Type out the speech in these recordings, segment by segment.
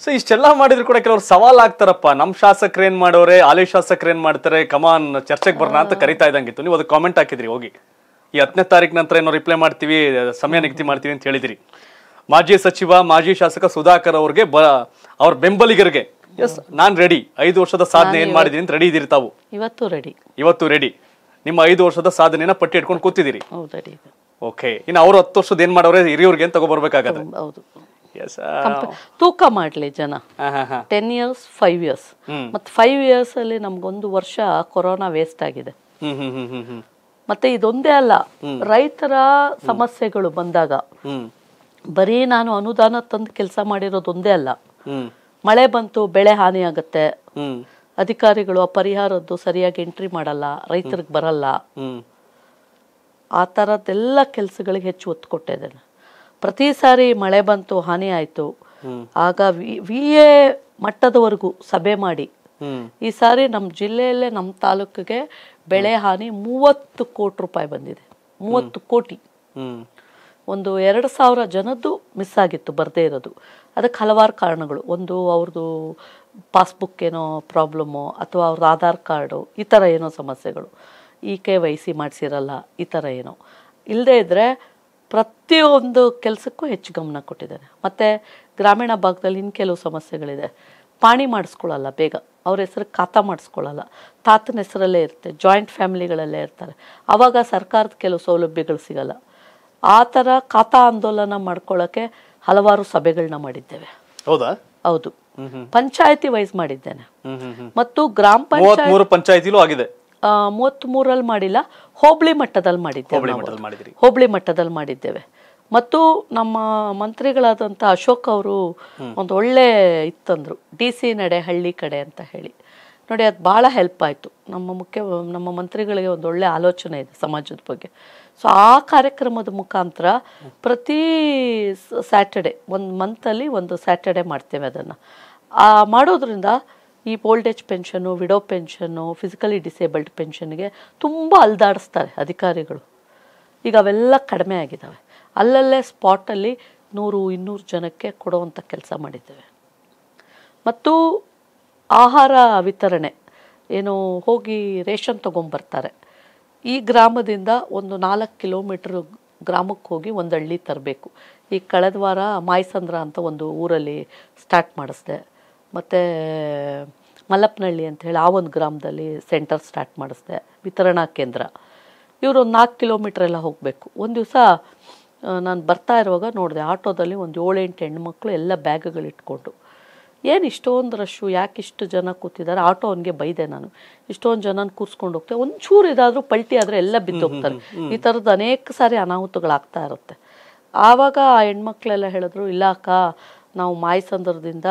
So ಇಷ್ಟೆಲ್ಲ ಮಾಡಿದ್ರು ಕೂಡ ಕೆಲವರು ಸವಾಲ್ ಆಗ್ತಾರಪ್ಪ ನಮ್ ಶಾಸಕರು ಏನ್ ಮಾಡೋರೆ ಹಾಲಿ ಶಾಸಕರು ಏನ್ ಮಾಡ್ತಾರೆ ಕಮಾನ್ ಚರ್ಚೆಗೆ ಬರೋಣ ಅಂತ ಕರಿತಾ ಇದ್ದಂಗಿತ್ತು ನೀವು ಅದು ಕಾಮೆಂಟ್ ಹಾಕಿದ್ರಿ ಹೋಗಿ ಈ ಹತ್ತನೇ ತಾರೀಕು ನಂತರ ಏನೋ ರಿಪ್ಲೈ ಮಾಡ್ತೀವಿ ಸಮಯ ನಿಗದಿ ಮಾಡ್ತೀವಿ ಅಂತ ಹೇಳಿದಿರಿ ಮಾಜಿ ಸಚಿವ ಮಾಜಿ ಶಾಸಕ ಸುಧಾಕರ್ ಅವ್ರಿಗೆ ಬ ಅವ್ರ ಬೆಂಬಲಿಗರಿಗೆ ಎಸ್ ನಾನ್ ರೆಡಿ ಐದು ವರ್ಷದ ಸಾಧನೆ ಏನ್ ಮಾಡಿದೀನಿ ಅಂತ ರೆಡಿ ಇದೀರಿ ತಾವು ಇವತ್ತು ರೆಡಿ ಇವತ್ತು ರೆಡಿ ನಿಮ್ಮ ಐದು ವರ್ಷದ ಸಾಧನೆನ ಪಟ್ಟಿ ಇಟ್ಕೊಂಡು ಕೂತಿದ್ದೀರಿ ಹೌದು ರೆಡಿ ಇದೆ ಓಕೆ ಇನ್ನು ಅವ್ರು ಹತ್ತು ವರ್ಷದ ಏನ್ ಮಾಡೋರೆ ಹಿರಿಯವ್ರಿಗೆ ಏನ್ ತಗೊಬರ್ಬೇಕಾಗತ್ತೆ ಹೌದು ಎಸ್ ಕಂಪ- ತೂಕ ಮಾಡ್ಲಿ ಜನ ಟೆನ್ ಇಯರ್ಸ್ ಫೈವ್ ಇಯರ್ಸ್ ಮತ್ತೆ ಫೈವ್ ಇಯರ್ಸ್ ಅಲ್ಲಿ ನಮ್ಗೊಂದು ವರ್ಷ ಕೊರೋನಾ ವೇಸ್ಟ್ ಆಗಿದೆ ಹ್ಮ್ ಹ್ಮ್ ಹ್ಮ್ ಹ್ಮ್ ಹ್ಮ್ ಮತ್ತೆ ಇದೊಂದೇ ಅಲ್ಲ ರೈತರ ಸಮಸ್ಯೆಗಳು ಬಂದಾಗ ಹ್ಮ್ ಬರೀ ನಾನು ಅನುದಾನ ತಂದು ಕೆಲಸ ಮಾಡಿರೋದೊಂದೇ ಅಲ್ಲ ಹ್ಮ್ ಮಳೆ ಬಂತು ಬೆಳೆ ಹಾನಿ ಆಗುತ್ತೆ ಹ್ಮ್ ಅಧಿಕಾರಿಗಳು ಆ ಪರಿಹಾರದ್ದು ಸರಿಯಾಗಿ ಎಂಟ್ರಿ ಮಾಡಲ್ಲ ರೈತರಿಗೆ ಬರಲ್ಲ ಹ್ಮ್ ಆ ಥರದ್ದೆಲ್ಲ ಕೆಲಸಗಳಿಗೆ ಹೆಚ್ಚು ಒತ್ತು ಕೊಟ್ಟಿದ್ದೇನೆ ಪ್ರತಿ ಸಾರಿ ಮಳೆ ಬಂತು ಹಾನಿ ಆಯಿತು ಆಗ ವಿ ವಿ ಎ ಮಟ್ಟದವರೆಗೂ ಸಭೆ ಮಾಡಿ ಹ್ಮ್ ಈ ಸಾರಿ ನಮ್ಮ ಜಿಲ್ಲೆಯಲ್ಲೇ ನಮ್ಮ ತಾಲೂಕಿಗೆ ಬೆಳೆ ಹಾನಿ ಮೂವತ್ತು ಕೋಟಿ ರೂಪಾಯಿ ಬಂದಿದೆ ಮೂವತ್ತು ಕೋಟಿ ಹ್ಮ್ ಒಂದು ಎರಡು ಸಾವಿರ ಜನದ್ದು ಮಿಸ್ ಆಗಿತ್ತು ಬರದೇ ಇರೋದು ಅದಕ್ಕೆ ಹಲವಾರು ಕಾರಣಗಳು ಒಂದು ಅವ್ರದ್ದು ಪಾಸ್ಬುಕ್ ಏನೋ ಪ್ರಾಬ್ಲಮ್ಮು ಅಥವಾ ಅವ್ರದ್ದು ಆಧಾರ್ ಕಾರ್ಡು ಈ ಥರ ಏನೋ ಸಮಸ್ಯೆಗಳು ಇ ಕೆ ವೈ ಸಿ ಮಾಡಿಸಿರಲ್ಲ ಈ ಥರ ಏನೋ ಇಲ್ಲದೇ ಇದ್ದರೆ ಪ್ರತಿಯೊಂದು ಕೆಲಸಕ್ಕೂ ಹೆಚ್ಚು ಗಮನ ಕೊಟ್ಟಿದ್ದಾನೆ ಮತ್ತು ಗ್ರಾಮೀಣ ಭಾಗದಲ್ಲಿ ಇನ್ನು ಕೆಲವು ಸಮಸ್ಯೆಗಳಿದೆ ಪಾಣಿ ಮಾಡಿಸ್ಕೊಳ್ಳಲ್ಲ ಬೇಗ ಅವ್ರ ಹೆಸರು ಖಾತಾ ಮಾಡಿಸ್ಕೊಳ್ಳಲ್ಲ ತಾತನ ಹೆಸರಲ್ಲೇ ಇರುತ್ತೆ ಜಾಯಿಂಟ್ ಫ್ಯಾಮಿಲಿಗಳಲ್ಲೇ ಇರ್ತಾರೆ ಆವಾಗ ಸರ್ಕಾರದ ಕೆಲವು ಸೌಲಭ್ಯಗಳು ಸಿಗಲ್ಲ ಆ ಥರ ಖಾತಾ ಆಂದೋಲನ ಮಾಡ್ಕೊಳ್ಳೋಕ್ಕೆ ಹಲವಾರು ಸಭೆಗಳನ್ನ ಮಾಡಿದ್ದೇವೆ ಹೌದಾ ಹೌದು ಪಂಚಾಯತಿ ವೈಸ್ ಮಾಡಿದ್ದೇನೆ ಹ್ಮ್ ಹ್ಮ್ ಹ್ಮ್ ಮತ್ತು ಗ್ರಾಮ ಮೂವತ್ ಪಂಚಾಯತ್ ಮೂರು ಪಂಚಾಯತಿಲೂ ಆಗಿದೆ ಮೂವತ್ತ್ ಮೂರಲ್ಲಿ ಮಾಡಿಲ್ಲ ಹೋಬಳಿ ಮಟ್ಟದಲ್ಲಿ ಮಾಡಿದ್ದೇವೆ ಹೋಬಳಿ ನಾವು. ಮಟ್ಟದಲ್ಲಿ ಮಾಡಿದಿರಿ ಹೋಬಳಿ ಮಟ್ಟದಲ್ಲಿ ಮಾಡಿದ್ದೇವೆ ಮತ್ತು ನಮ್ಮ ಮಂತ್ರಿಗಳಾದಂಥ ಅಶೋಕ್ ಅವರು ಒಂದು ಒಳ್ಳೆ ಇತ್ತಂದ್ರು ಡಿ ಸಿ ನಡೆ ಹಳ್ಳಿ ಕಡೆ ಅಂತ ಹೇಳಿ ನೋಡಿ ಅದು ಭಾಳ ಹೆಲ್ಪ್ ಆಯಿತು ನಮ್ಮ ಮುಖ್ಯ ನಮ್ಮ ಮಂತ್ರಿಗಳಿಗೆ ಒಂದು ಒಳ್ಳೆ ಆಲೋಚನೆ ಇದೆ ಸಮಾಜದ ಬಗ್ಗೆ ಸೊ ಆ ಕಾರ್ಯಕ್ರಮದ ಮುಖಾಂತರ ಪ್ರತಿ ಸ್ಯಾಟರ್ಡೆ ಒಂದು ಮಂತಲ್ಲಿ ಒಂದು ಸ್ಯಾಟರ್ಡೆ ಮಾಡ್ತೇವೆ ಅದನ್ನು ಆ ಮಾಡೋದ್ರಿಂದ ಈ ಓಲ್ಡ್ ಏಜ್ ಪೆನ್ಷನ್ನು ವಿಡೋ ಪೆನ್ಷನ್ನು ಫಿಸಿಕಲಿ ಡಿಸೇಬಲ್ಡ್ ಪೆನ್ಷನ್ಗೆ ತುಂಬ ಅಲ್ದಾಡಿಸ್ತಾರೆ ಅಧಿಕಾರಿಗಳು ಈಗ ಅವೆಲ್ಲ ಕಡಿಮೆ ಆಗಿದ್ದಾವೆ ಅಲ್ಲಲ್ಲೇ ಸ್ಪಾಟಲ್ಲಿ ನೂರು ಇನ್ನೂರು ಜನಕ್ಕೆ ಕೊಡುವಂಥ ಕೆಲಸ ಮಾಡಿದ್ದೇವೆ ಮತ್ತು ಆಹಾರ ವಿತರಣೆ ಏನು ಹೋಗಿ ರೇಷನ್ ತೊಗೊಂಬರ್ತಾರೆ ಈ ಗ್ರಾಮದಿಂದ ಒಂದು ನಾಲ್ಕು ಕಿಲೋಮೀಟ್ರ್ ಗ್ರಾಮಕ್ಕೆ ಹೋಗಿ ಒಂದು ಹಳ್ಳಿ ತರಬೇಕು ಈ ಕಳೆದ ವಾರ ಮಾಯಸಂದ್ರ ಅಂತ ಒಂದು ಊರಲ್ಲಿ ಸ್ಟಾರ್ಟ್ ಮಾಡಿಸ್ದೆ ಮತ್ತು ಮಲ್ಲಪ್ಪನಹಳ್ಳಿ ಅಂತ ಹೇಳಿ ಆ ಒಂದು ಗ್ರಾಮದಲ್ಲಿ ಸೆಂಟರ್ ಸ್ಟಾರ್ಟ್ ಮಾಡಿಸ್ದೆ ವಿತರಣಾ ಕೇಂದ್ರ ಇವರು ಒಂದು ನಾಲ್ಕು ಕಿಲೋಮೀಟ್ರ್ ಎಲ್ಲ ಹೋಗಬೇಕು ಒಂದು ದಿವಸ ನಾನು ಬರ್ತಾ ಇರುವಾಗ ನೋಡಿದೆ ಆಟೋದಲ್ಲಿ ಒಂದು ಏಳೆಂಟು ಹೆಣ್ಮಕ್ಳು ಎಲ್ಲ ಬ್ಯಾಗ್ಗಳು ಇಟ್ಕೊಂಡು ಏನು ಇಷ್ಟೊಂದು ರಶ್ಶು ಯಾಕೆ ಇಷ್ಟು ಜನ ಕೂತಿದ್ದಾರೆ ಆಟೋ ಅವನಿಗೆ ಬೈದೆ ನಾನು ಇಷ್ಟೊಂದು ಜನನ ಕೂರಿಸ್ಕೊಂಡು ಹೋಗ್ತೇವೆ ಒಂಚೂರು ಇದಾದರೂ ಪಲ್ಟಿ ಆದರೆ ಎಲ್ಲ ಬಿದ್ದು ಹೋಗ್ತಾರೆ ಈ ಥರದ್ದು ಅನೇಕ ಸಾರಿ ಅನಾಹುತಗಳಾಗ್ತಾ ಇರುತ್ತೆ ಆವಾಗ ಆ ಹೆಣ್ಮಕ್ಳೆಲ್ಲ ಹೇಳಿದ್ರು ಇಲ್ಲ ಅಕ್ಕ ನಾವು ಮಾಯಸಂದ್ರದಿಂದ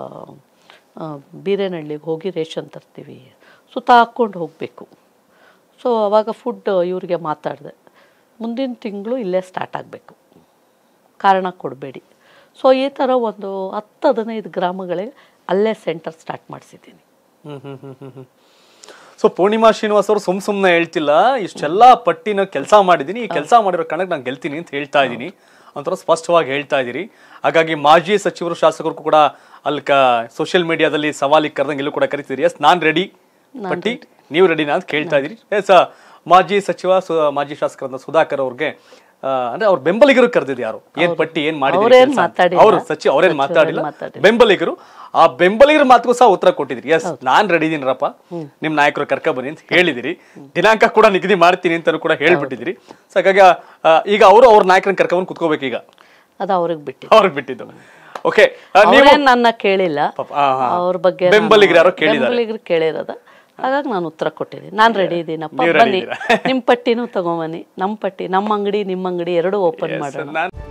ಆ, ಬೀರೇನಹಳ್ಳಿಗೆ ಹೋಗಿ ರೇಷನ್ ತರ್ತೀವಿ ಸುತ್ತ ಹಾಕ್ಕೊಂಡು ಹೋಗಬೇಕು ಸೊ ಅವಾಗ ಫುಡ್ ಇವ್ರಿಗೆ ಮಾತಾಡಿದೆ ಮುಂದಿನ ತಿಂಗಳು ಇಲ್ಲೇ ಸ್ಟಾರ್ಟ್ ಆಗಬೇಕು ಕಾರಣ ಕೊಡಬೇಡಿ ಸೊ ಈ ಥರ ಒಂದು ಹತ್ತು ಹದಿನೈದು ಗ್ರಾಮಗಳಿಗೆ ಅಲ್ಲೇ ಸೆಂಟರ್ ಸ್ಟಾರ್ಟ್ ಮಾಡಿಸಿದ್ದೀನಿ ಹ್ಮ್ ಹ್ಮ್ ಹ್ಮ್ ಹ್ಮ್ ಹ್ಮ್ ಸೊ ಪೂರ್ಣಿಮಾ ಶ್ರೀನಿವಾಸ್ ಅವರು ಸುಮ್ ಸುಮ್ನೆ ಹೇಳ್ತಿಲ್ಲ ಇಷ್ಟೆಲ್ಲ ಪಟ್ಟಿನ ಕೆಲಸ ಮಾಡಿದೀನಿ ಈ ಕೆಲಸ ಮಾಡಿರೋ ಕಾರಣಕ್ಕೆ ನಾನು ಗೆಲ್ತೀನಿ ಅಂತ ಹೇಳ್ತಾ ಇದ್ದೀನಿ ಒಂಥರ ಸ್ಪಷ್ಟವಾಗಿ ಹೇಳ್ತಾ ಇದ್ದೀರಿ ಹಾಗಾಗಿ ಮಾಜಿ ಸಚಿವರು ಶಾಸಕರು ಕೂಡ ಅಲ್ಲಿ ಕ ಸೋಷಿಯಲ್ ಮೀಡಿಯಾದಲ್ಲಿ ಸವಾಲಿಗೆ ಕರೆದಂಗೆ ಇಲ್ಲೂ ಕೂಡ ಕರಿತಿದ್ದೀರಿ ಎಸ್ ನಾನ್ ರೆಡಿ ಪಟ್ಟಿ ನೀವು ರೆಡಿನಾ ಅಂತ ಕೇಳ್ತಾ ಇದ್ದೀರಿ ಎಸ್ ಮಾಜಿ ಸಚಿವ ಸು- ಮಾಜಿ ಶಾಸಕರಾದ ಸುಧಾಕರ್ ಅವ್ರಿಗೆ ಆ, ಅಂದ್ರೆ ಅವ್ರ ಬೆಂಬಲಿಗರು ಕರೆದಿದ್ದು ಯಾರು ಏನ್ ಪಟ್ಟಿ ಏನ್ ಮಾಡಿದ್ರು ಅವ್ರೇನ್ ಮಾತಾಡಿಲ್ಲ. ಅವರು ಸಚಿವ ಅವ್ರೇನ್ ಮಾತಾಡಿಲ್ಲ ಬೆಂಬಲಿಗರು ಆ ಬೆಂಬಲಿಗರ ಮಾತುಗೂ ಸಹ ಉತ್ತರ ಕೊಟ್ಟಿದ್ರಿ ಎಸ್ ನಾನ್ ರೆಡಿ ಇದೀನರಪ್ಪ ನಿಮ್ ನಾಯಕರು ಕರ್ಕ ಬನ್ನಿ ಅಂತ ಹೇಳಿದಿರಿ ದಿನಾಂಕ ಕೂಡ ನಿಗದಿ ಮಾಡ್ತೀನಿ ಅಂತ ಕೂಡ ಹೇಳ್ಬಿಟ್ಟಿದ್ರಿ ಸೊ ಹಾಗಾಗಿ ಆ, ಈಗ ಅವರು ಅವ್ರ ನಾಯಕರನ್ನ ಕರ್ಕೊಂಡ್ ಕುತ್ಕೋಬೇಕು ಈಗ ಅದು ಅವ್ರಿಗೆ ಬಿಟ್ಟು ಅವ್ರಿಗೆ ಬಿಟ್ಟಿದ್ದು ಓಕೆ ಅವ್ರೇನ್ ನನ್ನ ಕೇಳಿಲ್ಲ ಪಾಪ, ಆ, ಆ. ಅವ್ರ ಬಗ್ಗೆ ನಾನು- ಬೆಂಬಲಿಗರು ಯಾರೋ ಕೇಳಿದ್ದಾರೆ. ಬೆಂಬಲಿಗರು ಕೇಳಿರೋದ ಹಾಗಾಗಿ ನಾನು ಉತ್ತರ ಕೊಟ್ಟಿದ್ದೀನಿ ನಾನು ರೆಡಿ ಇದ್ದೀನಪ್ಪ ನೀವು ready ಬನ್ನಿ ಇದ್ದೀರಾ? ನಿಮ್ಮ ಪಟ್ಟಿನೂ ತಗೊಂಬನ್ನಿ ನಮ್ಮ ಪಟ್ಟಿ ನಮ್ಮ ಅಂಗಡಿ ನಿಮ್ಮ ಅಂಗಡಿ ಎರಡೂ ಓಪನ್ ಮಾಡೋಣ ನಾನು